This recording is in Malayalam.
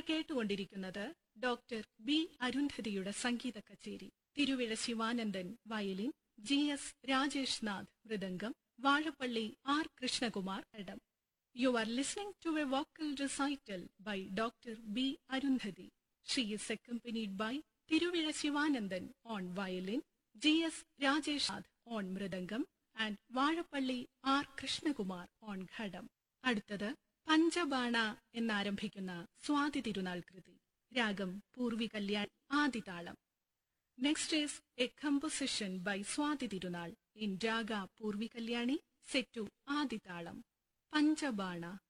കേട്ടുകൊണ്ടിരിക്കുന്നത് ഡോക്ടർ ബി അരുന്ധതിയുടെ സംഗീത കച്ചേരി Thiruvizha Sivanandan violin G S Rajesh Nath mridangam Vazhappally R Krishnakumar ഇടം you are listening to a vocal recital by doctor B Arundhathi she is accompanied by Thiruvizha Sivanandan on violin G S Rajesh Nath on mridangam and Vazhappally R Krishnakumar on ghatam അടുത്തത് പഞ്ചബാണ എന്നാരംഭിക്കുന്ന സ്വാതി തിരുനാൾ കൃതി രാഗം പൂർവി കല്യാൺ ആദിതാളം next is a composition by Swathi Thirunal in raga Poorvi Kalyani set to ആദിതാളം പഞ്ചബാണ